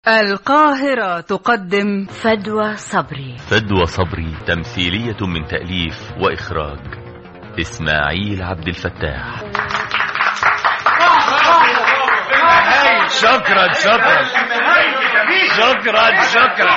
القاهرة تقدم فدوى صبري فدوى صبري تمثيلية من تأليف وإخراج إسماعيل عبد الفتاح شكرا شكرا شكرا شكرا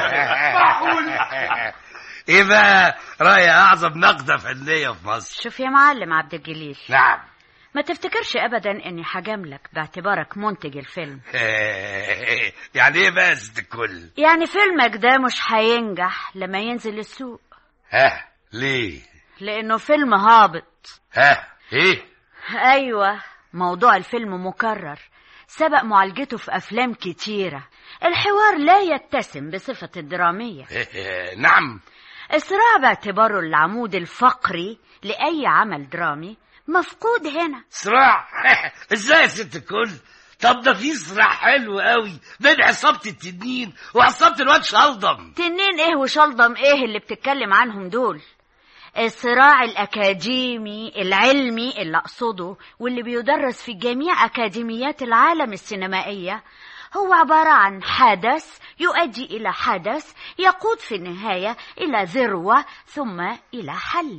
ايه بقى رأي اعظم نقدة فنية في مصر شوف يا معلم عبد الجليل نعم ما تفتكرش ابدا اني هجاملك باعتبارك منتج الفيلم يعني ايه بقى يا ست الكل يعني فيلمك ده مش هينجح لما ينزل السوق ها ليه لانه فيلم هابط ها ايه ايوه موضوع الفيلم مكرر سبق معالجته في افلام كتيره الحوار لا يتسم بصفه الدراميه نعم الصراع باعتباره العمود الفقري لاي عمل درامي مفقود هنا صراع ازاي يا ست الكل طب ده في صراع حلو قوي بين عصابة التنين وعصابة الواد شلضم تنين ايه وشلضم ايه اللي بتتكلم عنهم دول الصراع الأكاديمي العلمي اللي أقصده واللي بيدرس في جميع أكاديميات العالم السينمائية هو عبارة عن حدث يؤدي إلى حدث يقود في النهاية إلى ذروة ثم إلى حل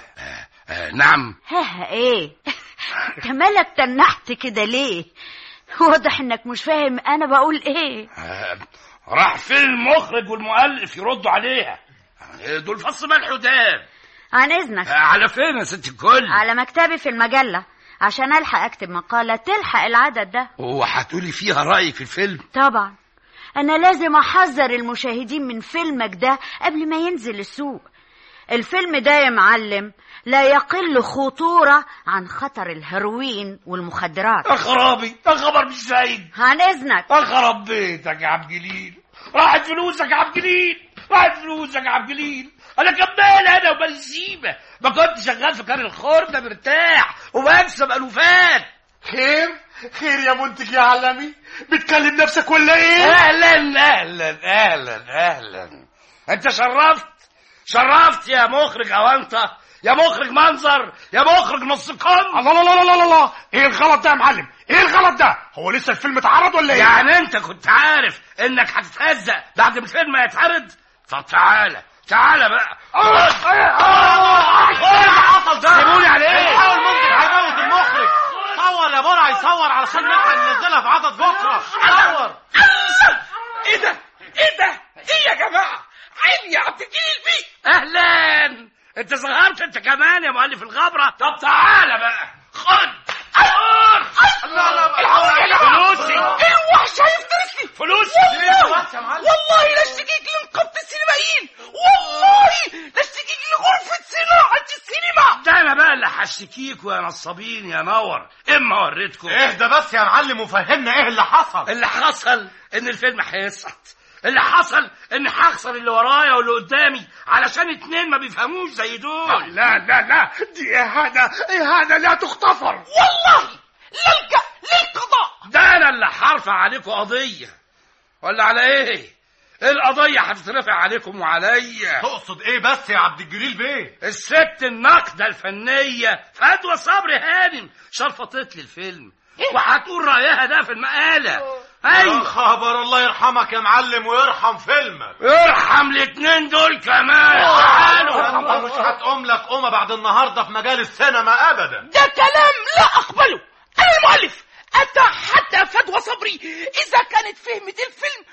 آه نعم ها ايه انت مالك تنحت كده ليه واضح انك مش فاهم انا بقول ايه آه راح فين المخرج والمؤلف يردوا عليها آه، دول فص ملح وداب عن اذنك آه على فين يا ست الكل على مكتبي في المجلة عشان الحق اكتب مقالة تلحق العدد ده وهتقولي فيها رأيك في الفيلم طبعا انا لازم احذر المشاهدين من فيلمك ده قبل ما ينزل السوق الفيلم ده يا معلم لا يقل خطورة عن خطر الهيروين والمخدرات يا خرابي يا خبر مش سعيد عن اذنك يا خراب بيتك يا عبد الجليل راحت فلوسك يا عبد الجليل راحت فلوسك يا عبد الجليل انا كمال انا وبنسيبه ما كنت شغال في كار الخردة مرتاح وبكسب الوفات خير خير يا منتج يا علمي بتكلم نفسك ولا ايه اهلا اهلا اهلا اهلا انت شرفت شرفت يا مخرج اوانطه يا مخرج منظر يا مخرج نص كم الله الله الله الله الله ايه الغلط ده يا معلم ايه الغلط ده هو لسه الفيلم اتعرض ولا ايه يعني انت كنت عارف انك هتتهزق بعد ما الفيلم يتعرض طب تعالى تعالى بقى سيبوني على ايه حاول منتج هيموت المخرج صور يا برع يصور علشان نلحق ننزلها في عدد بكره صور ايه ده ايه ده ايه يا جماعه عيني يا عبد الجليل بيه اهلا انت ظهرت انت كمان يا مؤلف الغبره طب تعالى بقى خد فلوسي الوحش هيفترسني فلوسي والله لا اشتكيك لنقابة السينمائيين والله لا اشتكيك لغرفة صناعة السينما ده انا بقى اللي هشتكيكوا يا نصابين يا نور اما وريتكم اهدى بس يا معلم وفهمنا ايه اللي حصل اللي حصل ان الفيلم هيسقط اللي حصل ان هخسر اللي ورايا واللي قدامي علشان اتنين ما بيفهموش زي دول لا لا لا دي اهانه اهانه لا تغتفر والله للجأ للقضاء ده انا اللي هرفع عليكم قضيه ولا على ايه القضيه هتترفع عليكم وعليا تقصد ايه بس يا عبد الجليل بيه الست النقدة الفنية فدوى صبري هانم شرفطت لي الفيلم وهتقول رأيها ده في المقالة يا أيوة خبر الله يرحمك يا معلم ويرحم فيلمك ارحم الاتنين دول كمان تعالوا انت مش هتقوم لك قومه بعد النهارده في مجال السينما ابدا ده كلام لا أقبله أنا المؤلف أتحدى فدوى صبري إذا كانت فهمت الفيلم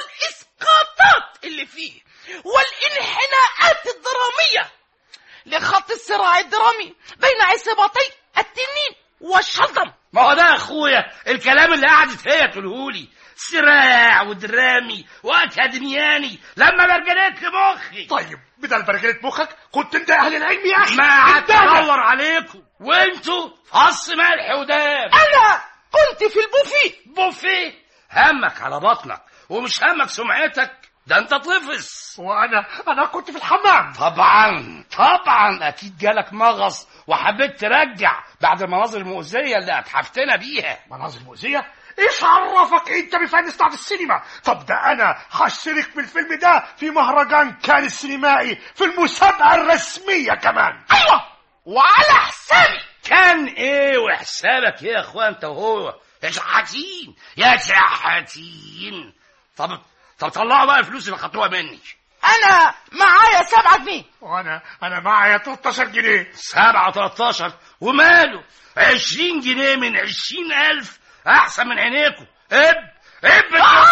والإسقاطات اللي فيه والانحناءات الدرامية لخط الصراع الدرامي بين عصابتي التنين والشلدم ما هو ده يا اخويا الكلام اللي قعدت هي تقولهولي صراع ودرامي واكاديمياني لما برجلت لمخي طيب بدل برجلة مخك كنت انت اهل العلم يا اخي ما قعدت قدامك. ادور عليكم وانتوا فص ملح وداب أنا كنت في البوفيه بوفيه همك على بطنك ومش همك سمعتك ده انت طفس وانا انا كنت في الحمام طبعا طبعا اكيد جالك مغص وحبيت ترجع بعد المناظر المؤذيه اللي اتحفتنا بيها مناظر مؤذية ايش عرفك انت بفن صناعة السينما طب ده انا هشترك في الفيلم ده في مهرجان كان السينمائي في المسابقة الرسمية كمان أيوة وعلى حسابي كان ايه وحسابك ايه يا اخوان انت وهو يا شحاتين يا شحاتين طب طب طلعوا بقى الفلوس اللي خدتوها مني انا معايا سبعة جنيه وانا انا معايا 13 جنيه سبعة 13 وماله 20 جنيه من 20000 احسن من عينيكم اب اب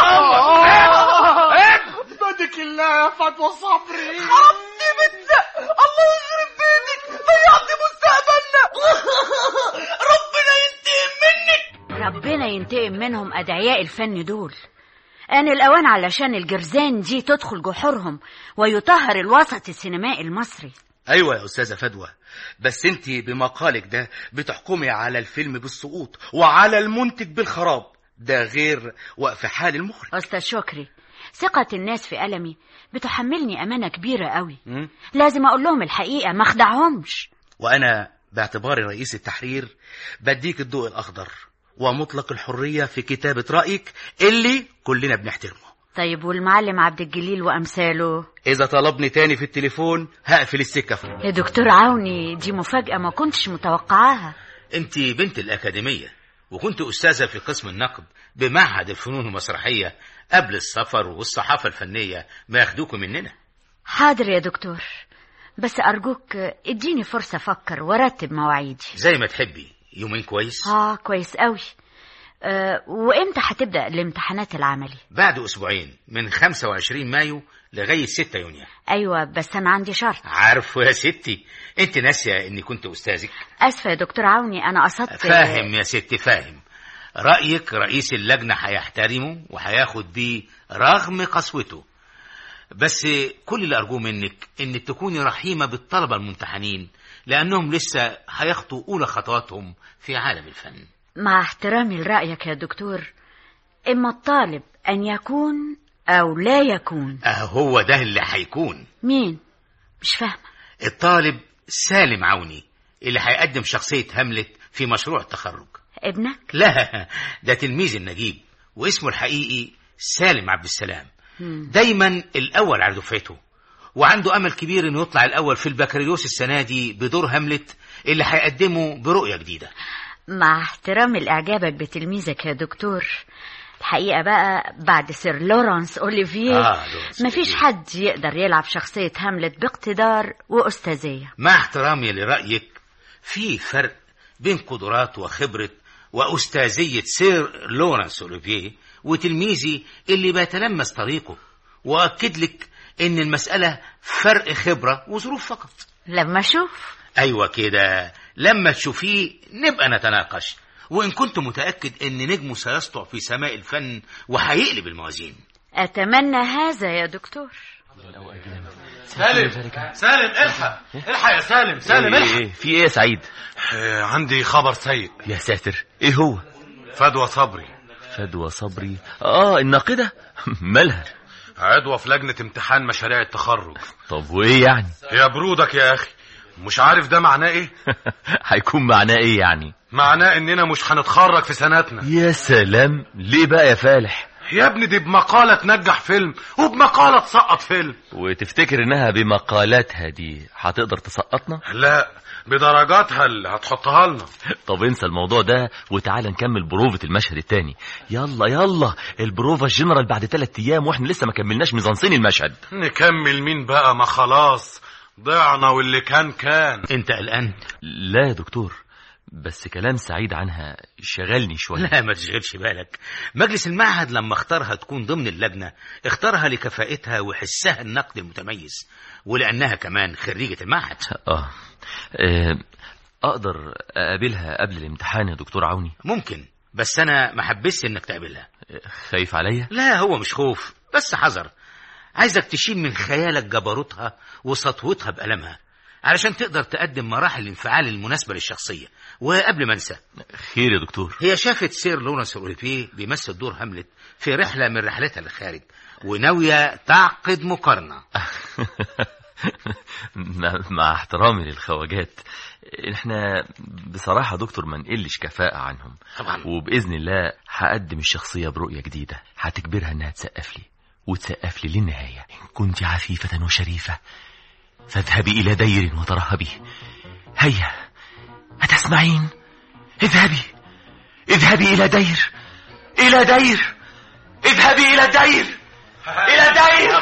اب بدك الله يا فتوى صبري خربتي بالزق الله يخرب بيتك ضيعتي مستقبلنا ربنا ينتقم منك ربنا ينتقم منهم أدعياء الفن دول آن الأوان علشان الجرزان دي تدخل جحورهم ويطهر الوسط السينمائي المصري ايوه يا استاذه فدوى بس انت بمقالك ده بتحكمي على الفيلم بالسقوط وعلى المنتج بالخراب ده غير وقف حال المخرج أستاذ شكري ثقة الناس في ألمي بتحملني أمانة كبيرة قوي م? لازم أقول لهم الحقيقة ما أخدعهمش وانا باعتباري رئيس التحرير بديك الضوء الاخضر ومطلق الحريه في كتابه رايك اللي كلنا بنحترمه طيب والمعلم عبد الجليل وأمثاله اذا طلبني تاني في التليفون هقفل السكه فوق يا دكتور عوني دي مفاجأة ما كنتش متوقعاها انت بنت الاكاديميه وكنت استاذه في قسم النقد بمعهد الفنون المسرحيه قبل السفر والصحافه الفنيه ما ياخدوكوا مننا حاضر يا دكتور بس أرجوك اديني فرصة أفكر وأرتب مواعيدي زي ما تحبي يومين كويس آه كويس قوي أه وإمتى هتبدأ الامتحانات العملي بعد اسبوعين من 25 مايو لغايه 6 يونيو أيوة بس أنا عندي شرط عارفه يا ستي انت ناسيه اني كنت استاذك أسفة يا دكتور عوني أنا قصدت فاهم يا ستي فاهم رايك رئيس اللجنه هيحترمه وهياخد بيه رغم قسوته بس كل اللي ارجوه منك انك تكوني رحيمه بالطلبه الممتحنين لانهم لسه هيخطوا اولى خطواتهم في عالم الفن مع احترامي لرأيك يا دكتور إما الطالب أن يكون أو لا يكون اه هو ده اللي هيكون مين؟ مش فاهمة الطالب سالم عوني اللي هيقدم شخصيه هاملت في مشروع التخرج ابنك؟ لا ده تلميذ النجيب واسمه الحقيقي سالم عبد السلام مم. دايما الاول على دفعته وعنده امل كبير انه يطلع الاول في البكالوريوس السنه دي بدور هاملت اللي هيقدمه برؤيه جديده مع احترامي لإعجابك بتلميذك يا دكتور الحقيقة بقى بعد سير لورانس أوليفيه آه، لورانس مفيش أوليفيه. حد يقدر يلعب شخصية هاملت باقتدار وأستاذية مع احترامي لرايك في فرق بين قدرات وخبره واستاذيه سير لورانس اوليفيه وتلميذي اللي بيتلمس طريقه واكد لك ان المساله فرق خبره وظروف فقط لما أشوف ايوه كده لما تشوفيه نبقى نتناقش وان كنت متاكد ان نجمه سيسطع في سماء الفن وهيقلب الموازين أتمنى هذا يا دكتور سالم سالم الحق الحق يا سالم سالم ايه الحق ايه في ايه يا سعيد آه، عندي خبر سيء يا ساتر ايه هو فدوى صبري فدوى صبري اه الناقدة مالها عضوة في لجنة امتحان مشاريع التخرج طب وايه يعني يا برودك يا اخي مش عارف ده معناه ايه هيكون معناه ايه يعني معناه اننا مش هنتخرج في سنتنا يا سلام ليه بقى يا فالح يا ابني دي بمقالة تنجح فيلم وبمقالة تسقط فيلم وتفتكر انها بمقالاتها دي هتقدر تسقطنا لا بدرجاتها اللي هتحطها لنا طب انسى الموضوع ده وتعالى نكمل بروفة المشهد التاني يلا يلا البروفة الجنرال بعد ثلاث ايام واحنا لسه ما كملناش ميزانسين المشهد نكمل مين بقى ما خلاص ضعنا واللي كان كان انت قلقان لا يا دكتور بس كلام سعيد عنها شغلني شوية لا ما تشغلش بالك مجلس المعهد لما اختارها تكون ضمن اللجنة اختارها لكفاءتها وحسها النقد المتميز ولأنها كمان خريجة المعهد اه آه، اقدر اقابلها قبل الامتحان يا دكتور عوني ممكن بس أنا ما حبسش إنك تقابلها خايف عليا لا هو مش خوف بس حذر عايزك تشيل من خيالك جبروتها وسطوتها بألمها علشان تقدر تقدم مراحل الانفعال المناسبة للشخصية وقبل ما انسى خير يا دكتور هي شافت سير لورنس اوليفيه بيمثل دور هاملت في رحلة من رحلتها للخارج وناوية تعقد مقارنة مع مع احترامي للخواجات احنا بصراحة يا دكتور ما نقلش كفاءة عنهم طبعا وبإذن الله هقدم الشخصية برؤية جديدة هتجبرها انها تسقف لي وتسقف لي للنهاية إن كنت عفيفة وشريفة فاذهبي إلى دير وترهبي هيا أتسمعين اذهبي اذهبي إلى دير إلى دير اذهبي الى الدير الى الدير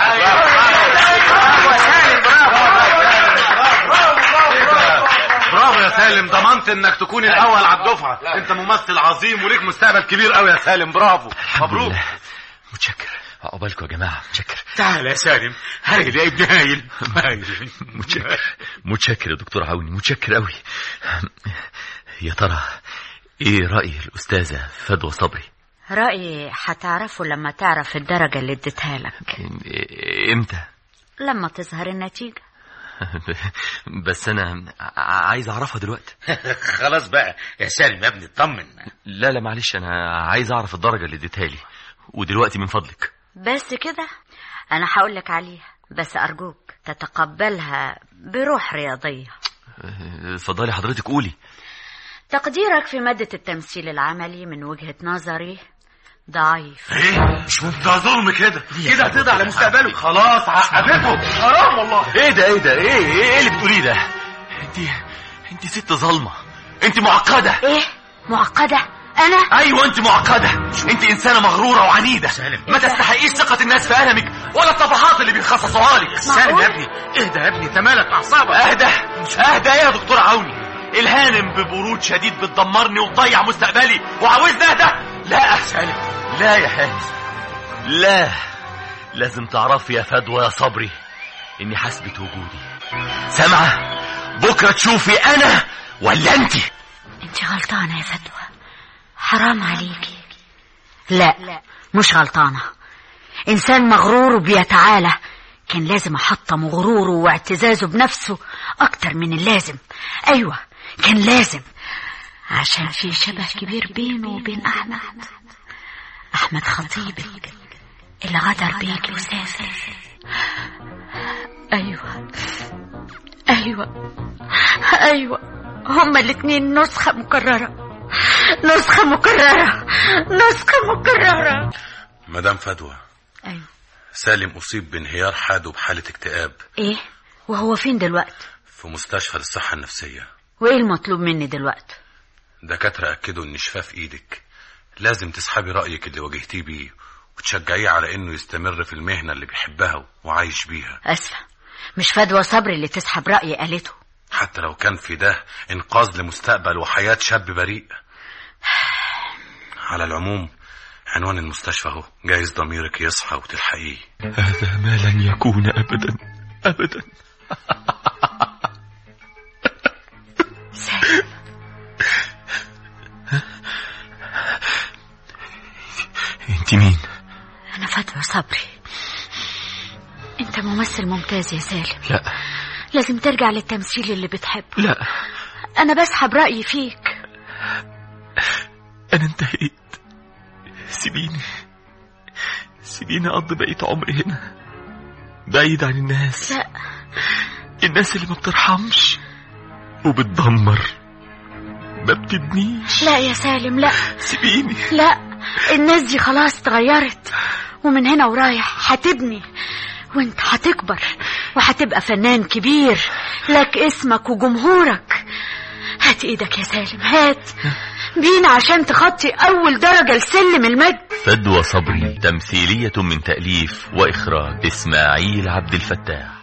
برافو يا سالم ضمنت انك تكون الاول على الدفعه انت ممثل عظيم وليك مستقبل كبير قوي يا سالم برافو مبروك لله. متشكر عقبالكم يا جماعه متشكر تعال يا سالم هايل يا ابن هايل هايل متشكر متشكر يا دكتور عوني متشكر قوي يا ترى ايه رأي الأستاذة فدوى صبري رأيي هتعرفه لما تعرف الدرجة اللي اديتها لك إيه- امتى لما تظهر النتيجة بس انا ع- عايز اعرفها دلوقتي خلاص بقى يا سالم يا ابني اطمن لا لا معلش انا عايز اعرف الدرجة اللي اديتها لي ودلوقتي من فضلك بس كده أنا هقول لك عليها بس أرجوك تتقبلها بروح رياضية اتفضلي حضرتك قولي تقديرك في مادة التمثيل العملي من وجهة نظري ضعيف ايه مش ممكن ده ظلم كده كده هتقضي على مستقبله خلاص عقبته حرام والله ايه ده ايه ده ايه ايه, إيه اللي بتقوليه ده انت انت ست ظلمة انت معقدة إيه معقدة أنا ايوه انت معقدة انت انسانة مغرورة وعنيدة سالم. ما تستحقيش ثقة الناس في ألمك ولا الطفحات اللي بيخصصوها لك سالم يا ابني اهدى يا ابني تمالك اعصابك اهدى اهدى يا دكتور عوني الهانم ببرود شديد بتدمرني وتضيع مستقبلي وعاوزني اهدى لا سالم لا يا حارس لا لازم تعرفي يا فدوى يا صبري اني حسبت وجودي سامعه بكره تشوفي انا ولا انت أنت غلطانة يا فدوى حرام عليكي لا مش غلطانة إنسان مغرور وبيتعالى كان لازم أحطم غروره واعتزازه بنفسه أكتر من اللازم أيوة كان لازم عشان في شبه كبير بينه وبين أحمد أحمد خطيبك اللي غدر بيكي وسافر أيوة أيوة أيوة هما الاتنين نسخة مكررة نسخة مكررة نسخة مكررة مدام فدوى أيوة سالم أصيب بانهيار حاد وبحالة اكتئاب إيه وهو فين دلوقتي في مستشفى للصحة النفسية وإيه المطلوب مني دلوقتي دكاترة أكدوا إن شفاه في إيدك لازم تسحبي رأيك اللي واجهتيه بيه وتشجعيه على إنه يستمر في المهنة اللي بيحبها وعايش بيها أسفة مش فدوى صبري اللي تسحب رأيي قالته حتى لو كان في ده إنقاذ لمستقبل وحياة شاب بريء على العموم عنوان المستشفى اهو جايز ضميرك يصحى وتلحقيه هذا ما لن يكون ابدا ابدا سالم انت مين أنا فدوى صبري أنت ممثل ممتاز يا سالم لا لازم ترجع للتمثيل اللي بتحبه لا أنا بسحب رأيي فيك انا انتهيت سيبيني سيبيني اقضي بقية عمري هنا بعيد عن الناس لا الناس اللي ما بترحمش وبتدمر ما بتبنيش لا يا سالم لا سيبيني لا الناس دي خلاص اتغيرت ومن هنا ورايح هتبني وانت هتكبر وهتبقى فنان كبير لك اسمك وجمهورك هات ايدك يا سالم هات بينا عشان تخطي اول درجة لسلم المجد فدوى صبري تمثيلية من تأليف وإخراج إسماعيل عبد الفتاح